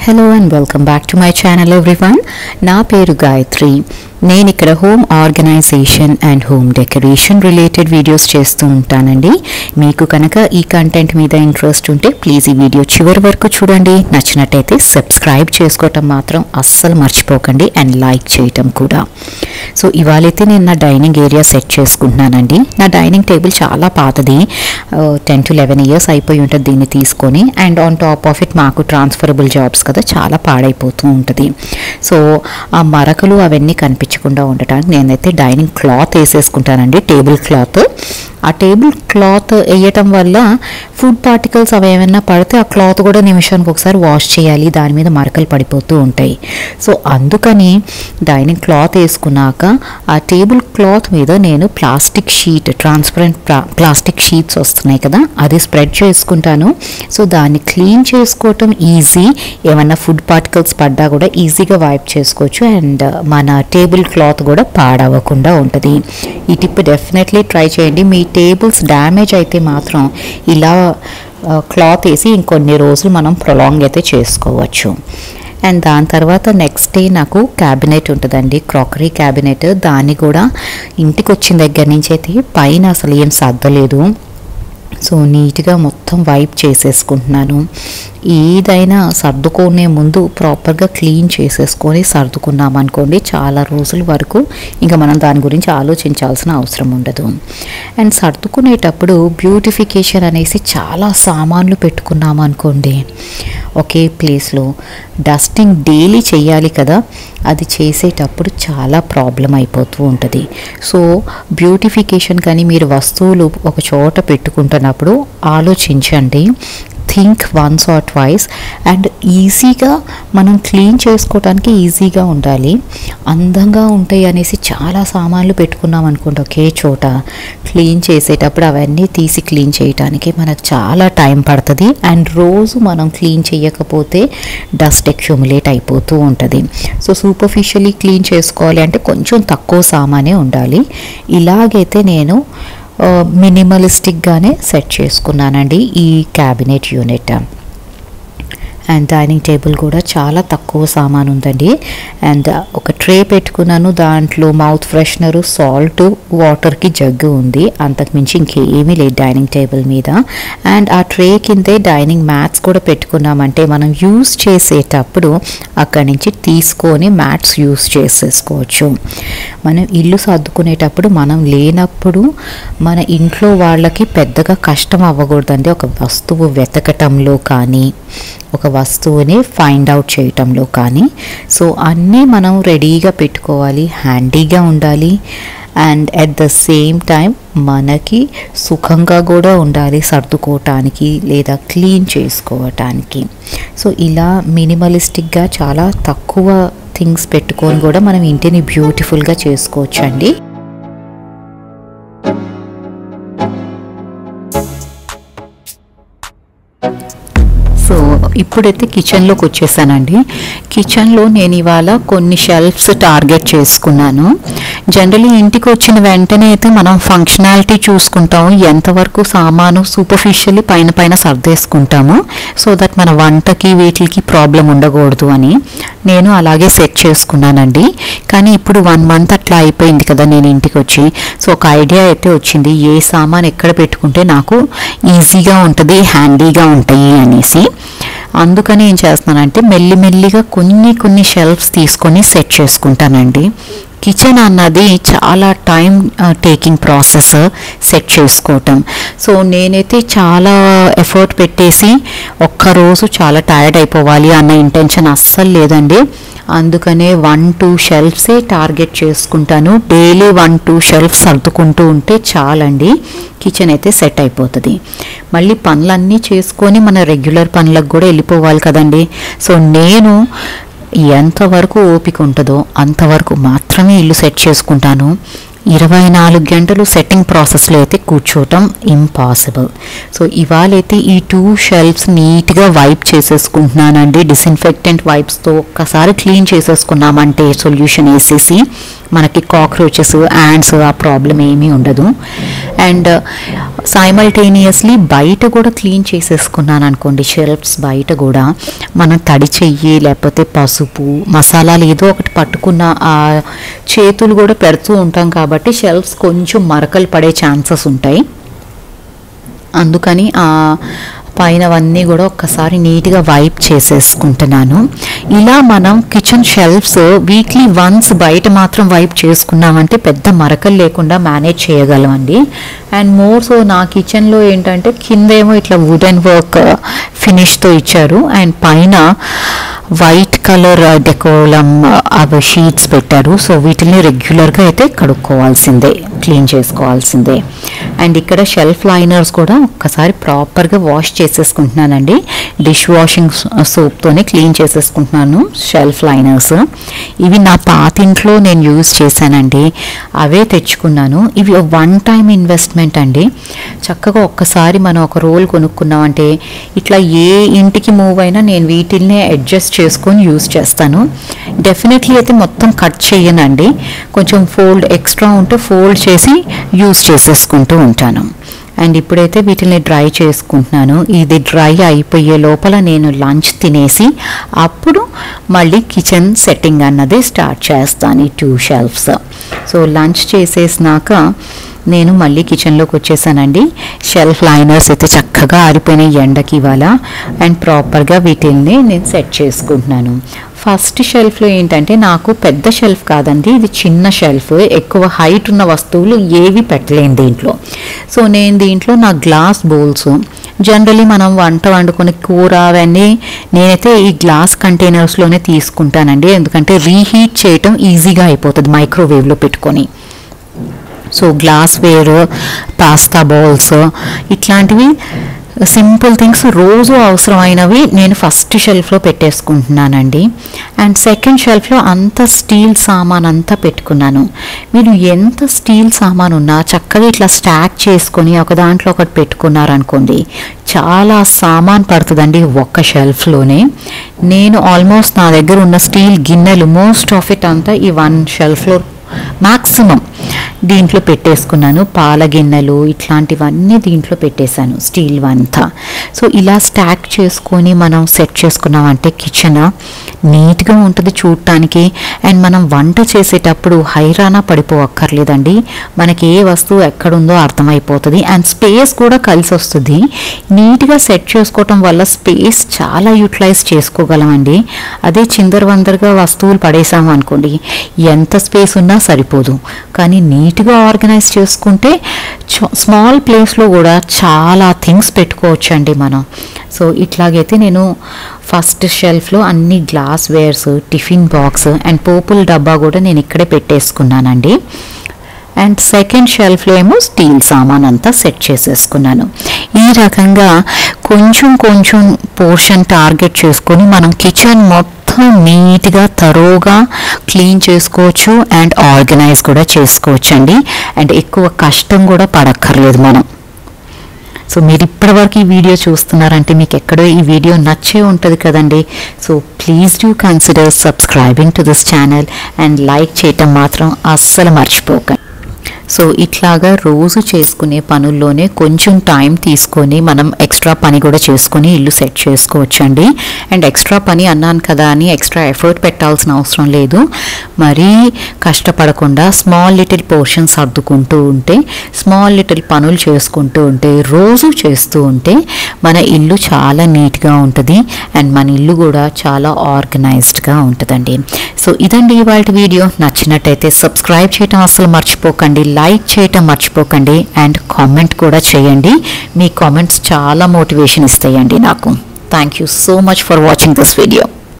hello and welcome back to my channel everyone నా పేరు గాయత్రి నేను ఇక్కడ home organisation and home decoration related videos చేస్తూ ఉంటానండి మీకు కనుక ఈ కంటెంట్ మీద ఇంట్రెస్ట్ ఉంటే ప్లీజ్ ఈ వీడియో చివరి వరకు చూడండి నచ్చినట్టయితే సబ్స్క్రైబ్ చేసుకోవటం మాత్రం అస్సలు మర్చిపోకండి అండ్ లైక్ చేయటం కూడా సో ఇవాళైతే నేను నా డైనింగ్ ఏరియా సెట్ చేసుకుంటున్నానండి నా డైనింగ్ టేబుల్ చాలా పాతది టెన్ టు లెవెన్ ఇయర్స్ అయిపోయి ఉంటుంది దీన్ని తీసుకొని and on top of it మాకు ట్రాన్స్ఫరబుల్ జాబ్స్ కదా చాలా పాడైపోతూ ఉంటుంది సో ఆ మరకలు అవన్నీ కనిపించకుండా ఉండటానికి నేనైతే డైనింగ్ క్లాత్ వేసేసుకుంటానండి టేబుల్ క్లాత్ ఆ టేబుల్ క్లాత్ వేయటం వల్ల ఫుడ్ పార్టికల్స్ అవి ఏమైనా పడితే ఆ క్లాత్ కూడా నిమిషానికి ఒకసారి వాష్ చేయాలి దాని మీద మరకలు పడిపోతూ ఉంటాయి సో అందుకని డైనింగ్ క్లాత్ వేసుకున్నాక ఆ టేబుల్ క్లాత్ మీద నేను plastic sheet transparent plastic sheets వస్తున్నాయి కదా అది స్ప్రెడ్ చేసుకుంటాను సో దాన్ని క్లీన్ చేసుకోవటం ఈజీ ఏమన్నా ఫుడ్ పార్టికల్స్ పడ్డా కూడా ఈజీగా వైప్ చేసుకోవచ్చు అండ్ మన టేబుల్ క్లాత్ కూడా పాడవకుండా ఉంటుంది ఈ టిప్ డెఫినెట్లీ ట్రై చేయండి మీ టేబుల్స్ డ్యామేజ్ అయితే మాత్రం ఇలా క్లాత్ వేసి ఇంకొన్ని రోజులు మనం ప్రొలాంగ్ అయితే చేసుకోవచ్చు అండ్ దాని తర్వాత నెక్స్ట్ డే నాకు క్యాబినెట్ ఉంటుందండి క్రాకరీ క్యాబినెట్ దాన్ని కూడా ఇంటికి వచ్చిన దగ్గర నుంచి అయితే పైన అసలు ఏం సర్దలేదు సో నీట్గా మొత్తం వైప్ చేసేసుకుంటున్నాను ఏదైనా సర్దుకునే ముందు ప్రాపర్గా క్లీన్ చేసేసుకొని సర్దుకున్నాం అనుకోండి చాలా రోజుల వరకు ఇంకా మనం దాని గురించి ఆలోచించాల్సిన అవసరం ఉండదు అండ్ సర్దుకునేటప్పుడు బ్యూటిఫికేషన్ అనేసి చాలా సామాన్లు పెట్టుకున్నాం అనుకోండి ఒకే ప్లేస్లో డస్టింగ్ డైలీ చేయాలి కదా అది చేసేటప్పుడు చాలా ప్రాబ్లం అయిపోతూ ఉంటుంది సో బ్యూటిఫికేషన్ కానీ మీరు వస్తువులు ఒక చోట పెట్టుకుంటున్నప్పుడు ఆలోచించండి think once or twice and ఈజీగా మనం క్లీన్ చేసుకోవడానికి ఈజీగా ఉండాలి అందంగా ఉంటాయి అనేసి చాలా సామాన్లు పెట్టుకున్నాం అనుకుంటే ఒకే చోట క్లీన్ చేసేటప్పుడు అవన్నీ తీసి క్లీన్ చేయడానికి మనకు చాలా టైం పడుతుంది అండ్ రోజు మనం క్లీన్ చేయకపోతే డస్ట్ ఎక్యుములేట్ అయిపోతూ ఉంటుంది సో సూపర్ఫిషియలీ క్లీన్ చేసుకోవాలి అంటే కొంచెం తక్కువ సామానే ఉండాలి ఇలాగైతే నేను మినిమలిస్టిక్గానే సెట్ చేసుకున్నానండి ఈ cabinet unit and dining table కూడా చాలా తక్కువ సామాన్ ఉందండి అండ్ ఒక ట్రే పెట్టుకున్నాను దాంట్లో మౌత్ ఫ్రెషనరు సాల్ట్ వాటర్కి జగ్గు ఉంది అంతకుమించి ఇంకేమీ లేదు డైనింగ్ టేబుల్ మీద అండ్ ఆ ట్రే కిందే డైనింగ్ మ్యాట్స్ కూడా పెట్టుకున్నామంటే మనం యూస్ చేసేటప్పుడు అక్కడి నుంచి తీసుకొని మ్యాట్స్ యూస్ చేసేసుకోవచ్చు మనం ఇల్లు సర్దుకునేటప్పుడు మనం లేనప్పుడు మన ఇంట్లో వాళ్ళకి పెద్దగా కష్టం అవ్వకూడదండి ఒక వస్తువు వెతకటంలో కానీ ఒక వస్తువుని ఫైండ్ అవుట్ చేయటంలో కానీ సో అన్నీ మనం రెడీగా పెట్టుకోవాలి హ్యాండీగా ఉండాలి and at the same time మనకి సుఖంగా కూడా ఉండాలి సర్దుకోవటానికి లేదా క్లీన్ చేసుకోవటానికి సో ఇలా మినిమలిస్టిక్గా చాలా తక్కువ థింగ్స్ పెట్టుకొని కూడా మనం ఇంటిని బ్యూటిఫుల్గా చేసుకోవచ్చు అండి సో ఇప్పుడైతే కిచెన్లోకి వచ్చేసానండి కిచెన్లో నేను ఇవాళ కొన్ని షెల్ఫ్స్ టార్గెట్ చేసుకున్నాను జనరలీ ఇంటికి వచ్చిన వెంటనే అయితే మనం ఫంక్షనాలిటీ చూసుకుంటాము ఎంతవరకు సామాను సూపర్ఫిషియల్లీ పైన పైన సర్దేసుకుంటాము సో దట్ మన వంటకి వీటికి ప్రాబ్లం ఉండకూడదు అని నేను అలాగే సెట్ చేసుకున్నానండి కానీ ఇప్పుడు వన్ మంత్ అట్లా అయిపోయింది కదా నేను ఇంటికి వచ్చి సో ఒక ఐడియా అయితే వచ్చింది ఏ సామాన్ ఎక్కడ పెట్టుకుంటే నాకు ఈజీగా ఉంటుంది హ్యాండీగా ఉంటాయి అనేసి అందుకని ఏం చేస్తున్నానంటే మెల్లిమెల్లిగా కొన్ని కొన్ని షెల్ఫ్స్ తీసుకొని సెట్ చేసుకుంటానండి కిచెన్ అన్నది చాలా టైం టేకింగ్ ప్రాసెస్ సెట్ చేసుకోవటం సో నేనైతే చాలా ఎఫర్ట్ పెట్టేసి ఒక్కరోజు చాలా టైర్డ్ అయిపోవాలి అన్న ఇంటెన్షన్ అస్సలు లేదండి అందుకనే వన్ టూ షెల్ఫ్సే టార్గెట్ చేసుకుంటాను డైలీ వన్ టూ షెల్ఫ్స్ సర్దుకుంటూ ఉంటే చాలండి కిచెన్ అయితే సెట్ అయిపోతుంది మళ్ళీ పనులన్నీ చేసుకొని మన రెగ్యులర్ పనులకు కూడా వెళ్ళిపోవాలి కదండి సో నేను ఎంతవరకు ఓపిక ఉంటుందో అంతవరకు మాత్రమే ఇల్లు సెట్ చేసుకుంటాను ఇరవై నాలుగు గంటలు సెట్టింగ్ ప్రాసెస్లో అయితే కూర్చోవటం ఇంపాసిబుల్ సో ఇవాళైతే ఈ టూ షెల్ఫ్స్ నీట్గా వైప్ చేసేసుకుంటున్నానండి డిస్ఇన్ఫెక్టెంట్ వైప్స్తో ఒక్కసారి క్లీన్ చేసేసుకున్నామంటే సొల్యూషన్ వేసేసి మనకి కాక్రోచెస్ యాండ్స్ ఆ ప్రాబ్లం ఏమీ ఉండదు అండ్ సైమల్టేనియస్లీ బయట కూడా క్లీన్ చేసేసుకున్నాను అనుకోండి షెల్ఫ్స్ బయట కూడా మనం తడి చెయ్యి లేకపోతే పసుపు మసాలాలు ఏదో ఒకటి పట్టుకున్న ఆ చేతులు కూడా పెడుతూ ఉంటాం కాబట్టి షెల్ఫ్స్ కొంచెం మరకలు పడే ఛాన్సెస్ ఉంటాయి అందుకని ఆ పైనవన్నీ కూడా ఒక్కసారి నీట్గా వైప్ చేసేసుకుంటున్నాను ఇలా మనం కిచెన్ షెల్ఫ్స్ వీక్లీ వన్స్ బయట మాత్రం వైప్ చేసుకున్నామంటే పెద్ద మరకలు లేకుండా మేనేజ్ చేయగలమండి అండ్ మోర్ సో నా కిచెన్లో ఏంటంటే కింద ఏమో ఇట్లా వుడెన్ వర్క్ ఫినిష్తో ఇచ్చారు అండ్ పైన వైట్ కలర్ డెకోలం అవి షీట్స్ పెట్టారు సో వీటిని రెగ్యులర్గా అయితే కడుక్కోవాల్సిందే క్లీన్ చేసుకోవాల్సిందే అండ్ ఇక్కడ షెల్ఫ్ లైనర్స్ కూడా ఒక్కసారి ప్రాపర్గా వాష్ చేసేసుకుంటున్నానండి డిష్ వాషింగ్ సోప్తోనే క్లీన్ చేసేసుకుంటున్నాను షెల్ఫ్ లైనర్స్ ఇవి నా పాతింట్లో నేను యూజ్ చేశానండి అవే తెచ్చుకున్నాను ఇవి వన్ టైం ఇన్వెస్ట్మెంట్ అండి చక్కగా ఒక్కసారి మనం ఒక రోల్ కొనుక్కున్నామంటే ఇట్లా ఏ ఇంటికి మూవ్ అయినా నేను వీటిల్నే అడ్జస్ట్ చేసుకొని యూజ్ చేస్తాను డెఫినెట్లీ అయితే మొత్తం కట్ చేయనండి కొంచెం ఫోల్డ్ ఎక్స్ట్రా ఉంటే ఫోల్డ్ చేసి యూజ్ చేసేసుకుంటూ ఉంటాను అండ్ ఇప్పుడైతే వీటిని డ్రై చేసుకుంటున్నాను ఇది డ్రై అయిపోయే లోపల నేను లంచ్ తినేసి అప్పుడు మళ్ళీ కిచెన్ సెట్టింగ్ అన్నది స్టార్ట్ చేస్తాను ఈ టూ షెల్ఫ్స్ సో లంచ్ చేసేసినాక నేను మళ్ళీ కిచెన్లోకి వచ్చేసానండి షెల్ఫ్ లైనర్స్ అయితే చక్కగా ఆరిపోయినాయి ఎండకి ఇవాళ అండ్ ప్రాపర్గా వీటిల్ని నేను సెట్ చేసుకుంటున్నాను ఫస్ట్ షెల్ఫ్లో ఏంటంటే నాకు పెద్ద షెల్ఫ్ కాదండి ఇది చిన్న షెల్ఫ్ ఎక్కువ హైట్ ఉన్న వస్తువులు ఏవి పెట్టలేను దీంట్లో సో నేను దీంట్లో నా గ్లాస్ బౌల్స్ జనరలీ మనం వంట వండుకునే కూర అవన్నీ నేనైతే ఈ గ్లాస్ కంటైనర్స్లోనే తీసుకుంటానండి ఎందుకంటే రీహీట్ చేయటం ఈజీగా అయిపోతుంది మైక్రోవేవ్లో పెట్టుకొని so glassware pasta bowls ఇట్లాంటివి సింపుల్ థింగ్స్ రోజు అవసరమైనవి నేను ఫస్ట్ షెల్ఫ్లో పెట్టేసుకుంటున్నానండి అండ్ సెకండ్ షెల్ఫ్లో అంత స్టీల్ సామాన్ అంతా పెట్టుకున్నాను మీరు ఎంత స్టీల్ సామాన్ ఉన్నా చక్కగా ఇట్లా స్టాక్ చేసుకొని ఒక దాంట్లో ఒకటి పెట్టుకున్నారనుకోండి చాలా సామాన్ పడుతుందండి ఒక్క షెల్ఫ్లోనే నేను ఆల్మోస్ట్ నా దగ్గర ఉన్న స్టీల్ గిన్నెలు మోస్ట్ ఆఫ్ ఇట్ అంతా ఈ వన్ షెల్ఫ్లో మ్యాక్సిమం దీంట్లో పెట్టేసుకున్నాను పాల గిన్నెలు ఇట్లాంటివన్నీ దీంట్లో పెట్టేశాను స్టీల్ అంతా సో ఇలా స్టాక్ చేసుకొని మనం సెట్ చేసుకున్నామంటే కిచెన్ నీట్గా ఉంటుంది చూడటానికి అండ్ మనం వంట చేసేటప్పుడు హైరానా పడిపోవక్కర్లేదండి మనకి ఏ వస్తువు ఎక్కడుందో అర్థమైపోతుంది అండ్ స్పేస్ కూడా కలిసి వస్తుంది నీట్గా సెట్ చేసుకోవటం వల్ల స్పేస్ చాలా యూటిలైజ్ చేసుకోగలమండి అదే చిందరవందరగా వస్తువులు పడేసాము అనుకోండి ఎంత స్పేస్ ఉన్నా సరిపోదు కానీ నీట్గా ఆర్గనైజ్ చేసుకుంటే స్మాల్ ప్లేస్లో కూడా చాలా థింగ్స్ పెట్టుకోవచ్చండి మనం సో ఇట్లాగైతే నేను ఫస్ట్ షెల్ఫ్లో అన్ని glasswares tiffin box and పోపుల్ డబ్బా కూడా నేను ఇక్కడే పెట్టేసుకున్నానండి అండ్ సెకండ్ షెల్ఫ్లో ఏమో స్టీల్ సామాన్ అంతా సెట్ చేసేసుకున్నాను ఈ రకంగా కొంచెం కొంచెం పోర్షన్ టార్గెట్ చేసుకొని మనం కిచెన్ మొత్తం నీట్గా తరోగా క్లీన్ చేసుకోవచ్చు అండ్ ఆర్గనైజ్ కూడా చేసుకోవచ్చు అండి అండ్ ఎక్కువ కష్టం కూడా పడక్కర్లేదు మనం సో మీరు ఇప్పటివరకు ఈ వీడియో చూస్తున్నారంటే మీకు ఎక్కడో ఈ వీడియో నచ్చే ఉంటుంది కదండి so please do consider subscribing to this channel and like చేయటం మాత్రం అస్సలు మర్చిపోకండి సో ఇట్లాగా రోజు చేసుకునే పనుల్లోనే కొంచెం టైం తీసుకొని మనం ఎక్స్ట్రా పని కూడా చేసుకొని ఇల్లు సెట్ చేసుకోవచ్చు అండి అండ్ ఎక్స్ట్రా పని అన్నాను కదా అని ఎక్స్ట్రా ఎఫర్ట్ పెట్టాల్సిన అవసరం లేదు మరీ కష్టపడకుండా స్మాల్ లిటిల్ పోర్షన్స్ సర్దుకుంటూ ఉంటే స్మాల్ లిటిల్ పనులు చేసుకుంటూ ఉంటే రోజు చేస్తూ ఉంటే మన ఇల్లు చాలా నీట్గా ఉంటుంది అండ్ మన ఇల్లు కూడా చాలా ఆర్గనైజ్డ్గా ఉంటుందండి సో ఇదండి ఇవాళ వీడియో నచ్చినట్టయితే సబ్స్క్రైబ్ చేయటం అసలు మర్చిపోకండి లైక్ చేయటం మర్చిపోకండి అండ్ కామెంట్ కూడా చేయండి మీ కామెంట్స్ చాలా మోటివేషన్ ఇస్తాయండి నాకు thank you so much for watching this video